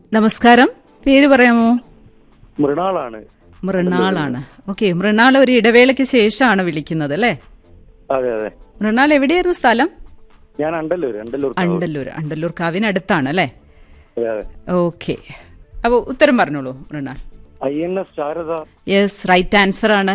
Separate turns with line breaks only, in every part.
നമസ്കാരം പേര് പറയാമോ
മൃണാളാണ്
മൃണാളാണ് ഓക്കെ മൃണാൾ ഒരു ഇടവേളയ്ക്ക് ശേഷമാണ് വിളിക്കുന്നത് അല്ലേ
അതെ അതെ
മൃണാൾ എവിടെയായിരുന്നു സ്ഥലം
ഞാൻ അണ്ടല്ലൂർ അണ്ടല്ലൂർ
അണ്ടല്ലൂർ അണ്ടല്ലൂർ കാവിനടുത്താണ് അല്ലേ
അതെ അതെ
ഓക്കെ അപ്പോൾ ഉത്തരം പറഞ്ഞോളൂ Mrinal
I N S Sharada
yes right answer ആണ്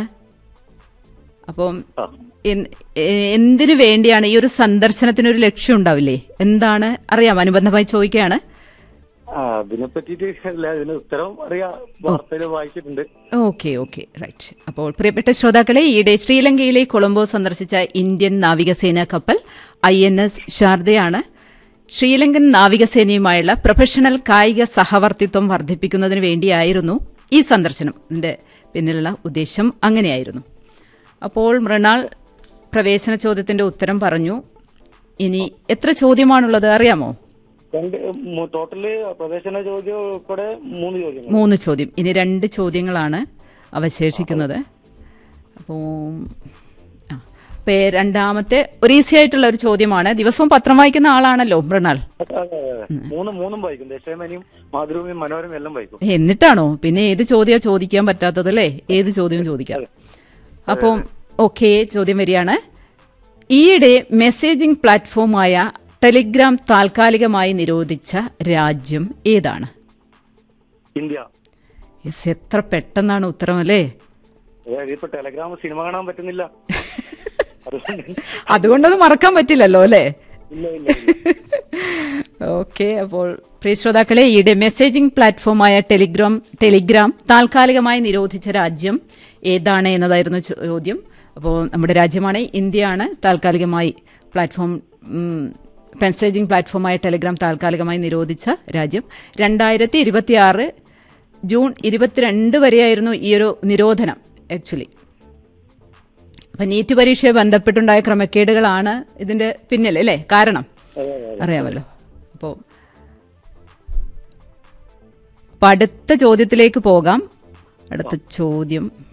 അപ്പം
ആ.
എൻ- എ- എന്തിനു വേണ്ടിയാണ് ഈ ഒരു സന്ദർശനത്തിന് ഒരു ലക്ഷ്യം ഉണ്ടാവില്ലേ എന്താണ് അറിയാം അനുബന്ധമായി ചോദിക്കുകയാണ്
ആ, അതിനെ പറ്റിയിട്ട് അല്ല അതിന് ഉത്തരം അറിയാം വാർത്തയിൽ വായിച്ചിട്ടുണ്ട്
ഓക്കെ ഓക്കെ റൈറ്റ് അപ്പോൾ പ്രിയപ്പെട്ട ശ്രോതാക്കളെ ഈയിടെ ശ്രീലങ്കയിലെ കൊളംബോ സന്ദർശിച്ച ഇന്ത്യൻ നാവികസേന കപ്പൽ ഐ എൻ എസ് ശാരദയാണ് ശ്രീലങ്കൻ നാവികസേനയുമായുള്ള പ്രൊഫഷണൽ കായിക സഹവർത്തിത്വം വർദ്ധിപ്പിക്കുന്നതിന് വേണ്ടിയായിരുന്നു ഈ സന്ദർശനം ഇതിന്റെ പിന്നിലുള്ള ഉദ്ദേശം അങ്ങനെയായിരുന്നു അപ്പോൾ മൃണാൾ പ്രവേശന ചോദ്യത്തിന്റെ ഉത്തരം പറഞ്ഞു ഇനി എത്ര ചോദ്യമാണുള്ളത് അറിയാമോ
രണ്ട് മു- ടോട്ടല് പ്രവേശന ചോദ്യം ഉൾപ്പെടെ മൂന്ന് ചോദ്യങ്ങൾ
മൂന്ന് ചോദ്യം ഇനി രണ്ട് ചോദ്യങ്ങളാണ് അവശേഷിക്കുന്നത് അപ്പോൾ ആ അപ്പോൾ രണ്ടാമത്തെ ഒരു ഈസി ആയിട്ടുള്ള ഒരു ചോദ്യമാണ് ദിവസവും പത്രം വായിക്കുന്ന ആളാണല്ലോ മൃണാൾ
അതെ, അതെ, അതെ. മൂന്നും മൂന്നും വായിക്കും ദേശാമനിയും മാതൃഭൂമിയും മനോരമയും എല്ലാം വായിക്കും
എന്നിട്ടാണോ പിന്നെ ഏത് ചോദ്യം ചോദിക്കാൻ പറ്റാത്തത് അല്ലേ ഏത് ചോദ്യവും ചോദിക്കാം അപ്പം ഓക്കെ ചോദ്യം വരികയാണ് ഈയിടെ മെസ്സേജിംഗ് പ്ലാറ്റ്ഫോമായ ടെലിഗ്രാം താൽക്കാലികമായി നിരോധിച്ച രാജ്യം ഏതാണ്
ഇന്ത്യ
യെസ് എത്ര പെട്ടെന്നാണ് ഉത്തരം അല്ലേ
അതായത് ഇപ്പൊ ടെലഗ്രാം സിനിമ കാണാൻ പറ്റുന്നില്ല അതുകൊണ്ട്
അതുകൊണ്ടത് മറക്കാൻ പറ്റില്ലല്ലോ അല്ലേ
ഇല്ല ഇല്ല ഇല്ല.
ഓക്കെ അപ്പോൾ പ്രിയ ശ്രോതാക്കളെ ഈയിടെ മെസ്സേജിംഗ് പ്ലാറ്റ്ഫോമായ ടെലിഗ്രാം ടെലിഗ്രാം താൽക്കാലികമായി നിരോധിച്ച രാജ്യം ഏതാണ് എന്നതായിരുന്നു ചോദ്യം അപ്പോൾ നമ്മുടെ രാജ്യമാണ് ഇന്ത്യയാണ് താൽക്കാലികമായി പ്ലാറ്റ്ഫോം ഉം, മെസ്സേജിംഗ് പ്ലാറ്റ്ഫോമായ ടെലിഗ്രാം താൽക്കാലികമായി നിരോധിച്ച രാജ്യം രണ്ടായിരത്തി ഇരുപത്തിയാറ് ജൂൺ ഇരുപത്തിരണ്ട് വരെയായിരുന്നു ഈ ഒരു നിരോധനം ആക്ച്വലി അപ്പൊ നീറ്റ് പരീക്ഷയെ ബന്ധപ്പെട്ടുണ്ടായ ക്രമക്കേടുകളാണ് ഇതിന്റെ പിന്നിൽ അല്ലേ കാരണം
അതെ, അതെ, അതെ.
അറിയാമല്ലോ അപ്പോൾ അപ്പൊ അടുത്ത ചോദ്യത്തിലേക്ക് പോകാം അടുത്ത ചോദ്യം